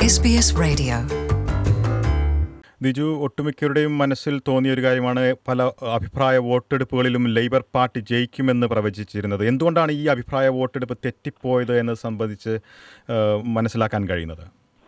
SBS Radio. Biju ഒട്ടുമിക്കരുടെയും മനസ്സിൽ തോന്നിയ ഒരു കാര്യമാണ് പല അഭിപ്രായ വോട്ടെടുപ്പുകളിലും ലേബർ പാർട്ടി ജയിക്കുമെന്ന് പ്രവചിച്ചിരുന്നത് എന്തുകൊണ്ടാണ് ഈ അഭിപ്രായ വോട്ടെടുപ്പ് തെറ്റിപ്പോയത് എന്ന് സംബന്ധിച്ച് ആ, മനസ്സിലാക്കാൻ കഴിയുന്നത്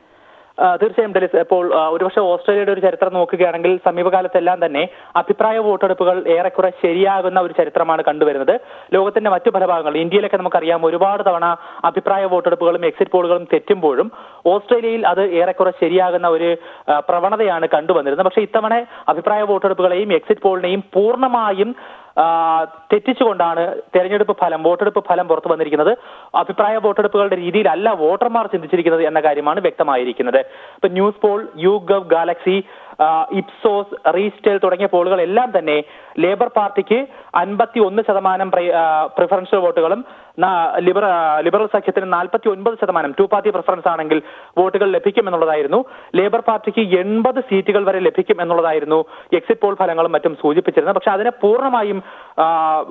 ആ, തീർച്ചയായും ഡെലിസ് ഇപ്പോൾ ആ, ഒരുപക്ഷെ ഓസ്ട്രേലിയയുടെ ഒരു ചരിത്രം നോക്കുകയാണെങ്കിൽ സമീപകാലത്തെല്ലാം തന്നെ അഭിപ്രായ വോട്ടെടുപ്പുകൾ ഏറെക്കുറെ ശരിയാകുന്ന ഒരു ചരിത്രമാണ് കണ്ടുവരുന്നത് ലോകത്തിന്റെ മറ്റു പല ഭാഗങ്ങൾ ഇന്ത്യയിലൊക്കെ നമുക്കറിയാം ഒരുപാട് തവണ അഭിപ്രായ വോട്ടെടുപ്പുകളും എക്സിറ്റ് പോളുകളും തെറ്റുമ്പോഴും ഓസ്ട്രേലിയയിൽ അത് ഏറെക്കുറെ ശരിയാകുന്ന ഒരു ആ, പ്രവണതയാണ് കണ്ടുവന്നിരുന്നത് പക്ഷേ ഇത്തവണ അഭിപ്രായ വോട്ടെടുപ്പുകളെയും എക്സിറ്റ് പോളിനെയും പൂർണ്ണമായും ആ, തെറ്റിച്ചുകൊണ്ടാണ് തെരഞ്ഞെടുപ്പ് ഫലം വോട്ടെടുപ്പ് ഫലം പുറത്തു വന്നിരിക്കുന്നത് അഭിപ്രായ വോട്ടെടുപ്പുകളുടെ രീതിയിലല്ല വോട്ടർമാർ ചിന്തിച്ചിരിക്കുന്നത് എന്ന കാര്യമാണ് വ്യക്തമായിരിക്കുന്നത് ഇപ്പൊ news poll YouGov Galaxy ആ, ഇപ്സോസ് റീസ്റ്റേൽ തുടങ്ങിയ പോളുകൾ എല്ലാം തന്നെ ലേബർ പാർട്ടിക്ക് അൻപത്തി ഒന്ന് ശതമാനം പ്രൈ- ആ, പ്രിഫറൻഷ്യൽ വോട്ടുകളും നാ- ലിബറ ആ, ലിബറൽ സഖ്യത്തിന് നാൽപ്പത്തി ഒൻപത് ശതമാനം ടു പാർട്ടി പ്രിഫറൻസ് ആണെങ്കിൽ വോട്ടുകൾ ലഭിക്കും എന്നുള്ളതായിരുന്നു ലേബർ പാർട്ടിക്ക് എൺപത് സീറ്റുകൾ വരെ ലഭിക്കും എന്നുള്ളതായിരുന്നു എക്സിറ്റ് പോൾ ഫലങ്ങളും മറ്റും സൂചിപ്പിച്ചിരുന്നത് പക്ഷെ അതിനെ പൂർണ്ണമായും ആ,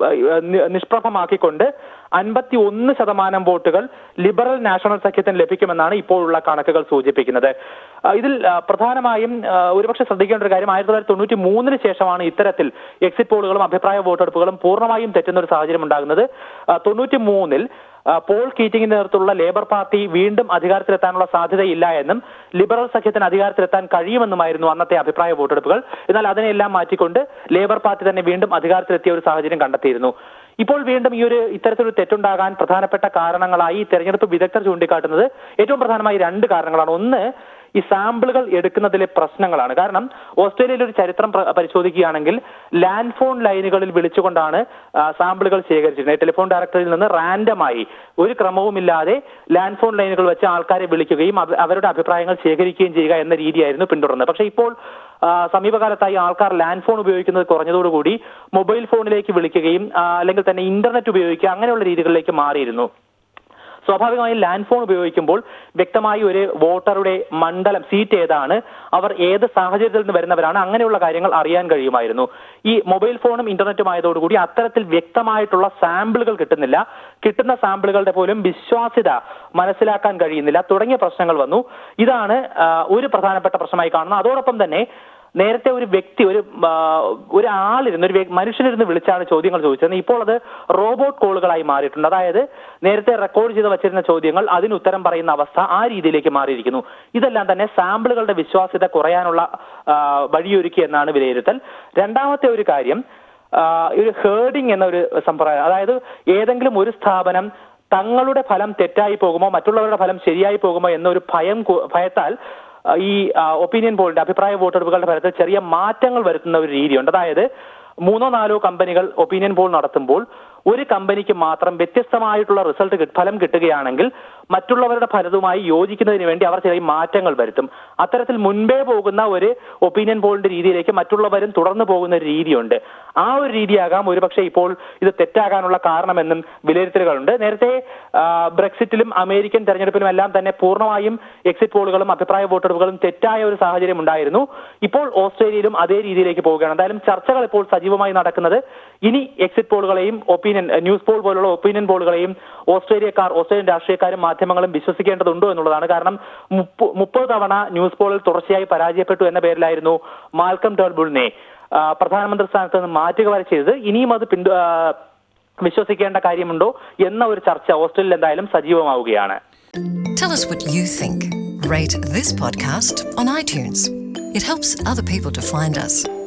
നി- നിഷ്പ്രഭമാക്കിക്കൊണ്ട് അൻപത്തി ഒന്ന് ശതമാനം വോട്ടുകൾ ലിബറൽ നാഷണൽ സഖ്യത്തിന് ലഭിക്കുമെന്നാണ് ഇപ്പോഴുള്ള കണക്കുകൾ സൂചിപ്പിക്കുന്നത് ആ, ഇതിൽ ആ, പ്രധാനമായും ആ, ഒരുപക്ഷെ ശ്രദ്ധിക്കേണ്ട ഒരു കാര്യം ആയിരത്തി തൊള്ളായിരത്തി തൊണ്ണൂറ്റി മൂന്നിന് ശേഷമാണ് ഇത്തരത്തിൽ എക്സിറ്റ് പോളുകളും അഭിപ്രായ വോട്ടെടുപ്പുകളും പൂർണ്ണമായും തെറ്റുന്ന ഒരു സാഹചര്യം ഉണ്ടാകുന്നത് ആ, തൊണ്ണൂറ്റി മൂന്നിൽ ആ, പോൾ കീറ്റിംഗിന്റെ നേതൃത്വത്തിലുള്ള ലേബർ പാർട്ടി വീണ്ടും അധികാരത്തിലെത്താനുള്ള സാധ്യതയില്ല എന്നും ലിബറൽ സഖ്യത്തിന് അധികാരത്തിലെത്താൻ കഴിയുമെന്നുമായിരുന്നു അന്നത്തെ അഭിപ്രായ വോട്ടെടുപ്പുകൾ എന്നാൽ അതിനെല്ലാം മാറ്റിക്കൊണ്ട് ലേബർ പാർട്ടി തന്നെ വീണ്ടും അധികാരത്തിലെത്തിയ ഒരു സാഹചര്യം കണ്ടെത്തിയിരുന്നു ഇപ്പോൾ വീണ്ടും ഈ ഒരു ഇത്തരത്തിലൊരു തെറ്റുണ്ടാകാൻ പ്രധാനപ്പെട്ട കാരണങ്ങളായി ഈ തെരഞ്ഞെടുപ്പ് വിദഗ്ധർ ചൂണ്ടിക്കാട്ടുന്നത് ഏറ്റവും പ്രധാനമായി രണ്ട് കാരണങ്ങളാണ് ഒന്ന് ഈ സാമ്പിളുകൾ എടുക്കുന്നതിലെ പ്രശ്നങ്ങളാണ് കാരണം ഓസ്ട്രേലിയയിൽ ഒരു ചരിത്രം പ്ര- പരിശോധിക്കുകയാണെങ്കിൽ ലാൻഡ് ഫോൺ ലൈനുകളിൽ വിളിച്ചുകൊണ്ടാണ് ആ, സാമ്പിളുകൾ ശേഖരിച്ചിരുന്നത് ടെലിഫോൺ ഡയറക്ടറിയിൽ നിന്ന് റാൻഡമായി ഒരു ക്രമവുമില്ലാതെ ലാൻഡ് ഫോൺ ലൈനുകൾ വെച്ച് ആൾക്കാരെ വിളിക്കുകയും അവ- അവരുടെ അഭിപ്രായങ്ങൾ ശേഖരിക്കുകയും ചെയ്യുക എന്ന രീതിയായിരുന്നു പിന്തുടർന്നത് പക്ഷേ ഇപ്പോൾ ആ, സമീപകാലത്തായി ആൾക്കാർ ലാൻഡ് ഫോൺ ഉപയോഗിക്കുന്നത് കുറഞ്ഞതോടുകൂടി മൊബൈൽ ഫോണിലേക്ക് വിളിക്കുകയും ആ, അല്ലെങ്കിൽ തന്നെ ഇന്റർനെറ്റ് ഉപയോഗിക്കുക അങ്ങനെയുള്ള രീതികളിലേക്ക് മാറിയിരുന്നു സ്വാഭാവികമായും ലാൻഡ് ഫോൺ ഉപയോഗിക്കുമ്പോൾ വ്യക്തമായി ഒരു വോട്ടറുടെ മണ്ഡലം സീറ്റ് ഏതാണ് അവർ ഏത് സാഹചര്യത്തിൽ നിന്ന് വരുന്നവരാണ് അങ്ങനെയുള്ള കാര്യങ്ങൾ അറിയാൻ കഴിയുമായിരുന്നു ഈ മൊബൈൽ ഫോണും ഇന്റർനെറ്റും ആയതോടുകൂടി അത്തരത്തിൽ വ്യക്തമായിട്ടുള്ള സാമ്പിളുകൾ കിട്ടുന്നില്ല കിട്ടുന്ന സാമ്പിളുകളുടെ പോലും വിശ്വാസ്യത മനസ്സിലാക്കാൻ കഴിയുന്നില്ല തുടങ്ങിയ പ്രശ്നങ്ങൾ വന്നു ഇതാണ് ആ, ഒരു പ്രധാനപ്പെട്ട പ്രശ്നമായി കാണുന്നത് അതോടൊപ്പം തന്നെ നേരത്തെ ഒരു വ്യക്തി ഒരു ആ, ഒരു ആളിരുന്ന് ഒരു വ്യ- മനുഷ്യനിരുന്ന് വിളിച്ചാണ് ചോദ്യങ്ങൾ ചോദിച്ചത് ഇപ്പോൾ അത് റോബോട്ട് കോളുകളായി മാറിയിട്ടുണ്ട് അതായത് നേരത്തെ റെക്കോർഡ് ചെയ്ത് വച്ചിരുന്ന ചോദ്യങ്ങൾ അതിന് ഉത്തരം പറയുന്ന അവസ്ഥ ആ രീതിയിലേക്ക് മാറിയിരിക്കുന്നു ഇതെല്ലാം തന്നെ സാമ്പിളുകളുടെ വിശ്വാസ്യത കുറയാനുള്ള ആ, വഴിയൊരുക്കി എന്നാണ് വിലയിരുത്തൽ രണ്ടാമത്തെ ഒരു കാര്യം ആ, ഒരു ഹേർഡിംഗ് എന്ന ഒരു സമ്പ്രദായം അതായത് ഏതെങ്കിലും ഒരു സ്ഥാപനം തങ്ങളുടെ ഫലം തെറ്റായി പോകുമോ മറ്റുള്ളവരുടെ ഫലം ശരിയായി പോകുമോ എന്നൊരു ഭയം കു- ഭയത്താൽ ആ, ഈ ഒപ്പീനിയൻ പോളിന്റെ അഭിപ്രായ വോട്ടെടുപ്പുകളുടെ ഫലത്തിൽ ചെറിയ മാറ്റങ്ങൾ വരുത്തുന്ന ഒരു രീതിയുണ്ട് അതായത് മൂന്നോ നാലോ കമ്പനികൾ ഒപ്പീനിയൻ പോൾ നടത്തുമ്പോൾ ഒരു കമ്പനിക്ക് മാത്രം വ്യത്യസ്തമായിട്ടുള്ള റിസൾട്ട് ഫലം കിട്ടുകയാണെങ്കിൽ മറ്റുള്ളവരുടെ ഫലവുമായി യോജിക്കുന്നതിന് വേണ്ടി അവർ ചെറിയ മാറ്റങ്ങൾ വരുത്തും അത്തരത്തിൽ മുൻപേ പോകുന്ന ഒരു ഒപ്പീനിയൻ പോളിന്റെ രീതിയിലേക്ക് മറ്റുള്ളവരും തുടർന്നു പോകുന്ന ഒരു രീതിയുണ്ട് ആ ഒരു രീതിയാകാം ഒരുപക്ഷെ ഇപ്പോൾ ഇത് തെറ്റാകാനുള്ള കാരണമെന്നും വിലയിരുത്തലുകളുണ്ട് നേരത്തെ ആ, ബ്രെക്സിറ്റിലും അമേരിക്കൻ തെരഞ്ഞെടുപ്പിലും എല്ലാം തന്നെ പൂർണ്ണമായും എക്സിറ്റ് പോളുകളും അഭിപ്രായ വോട്ടെടുപ്പുകളും തെറ്റായ ഒരു സാഹചര്യം ഉണ്ടായിരുന്നു ഇപ്പോൾ ഓസ്ട്രേലിയയിലും അതേ രീതിയിലേക്ക് പോവുകയാണ് എന്തായാലും ചർച്ചകൾ ഇപ്പോൾ സജീവമായി നടക്കുന്നത് ഇനി എക്സിറ്റ് പോളുകളെയും ഒപ്പീനിയൻ ന്യൂസ് പോൾ പോലുള്ള ഒപ്പീനിയൻ പോളുകളെയും ഓസ്ട്രേലിയക്കാർ ഓസ്ട്രേലിയൻ രാഷ്ട്രീയക്കാരും മാധ്യമങ്ങളും വിശ്വസിക്കേണ്ടതുണ്ടോ എന്നുള്ളതാണ് കാരണം മുപ്പ- മുപ്പത് തവണ ന്യൂസ് പോളിൽ തുടർച്ചയായി പരാജയപ്പെട്ടു എന്ന പേരിലായിരുന്നു മാൽക്കം ടേർബുളിനെ ആ, പ്രധാനമന്ത്രി സ്ഥാനത്ത് നിന്ന് മാറ്റുക വരെ ചെയ്തത് ഇനിയും അത് പിന്തു ആ, വിശ്വസിക്കേണ്ട കാര്യമുണ്ടോ എന്ന ഒരു ചർച്ച ഓസ്ട്രേലിയയിൽ എന്തായാലും സജീവമാവുകയാണ് Tell us what you think. Rate this podcast on iTunes. It helps other people to find us.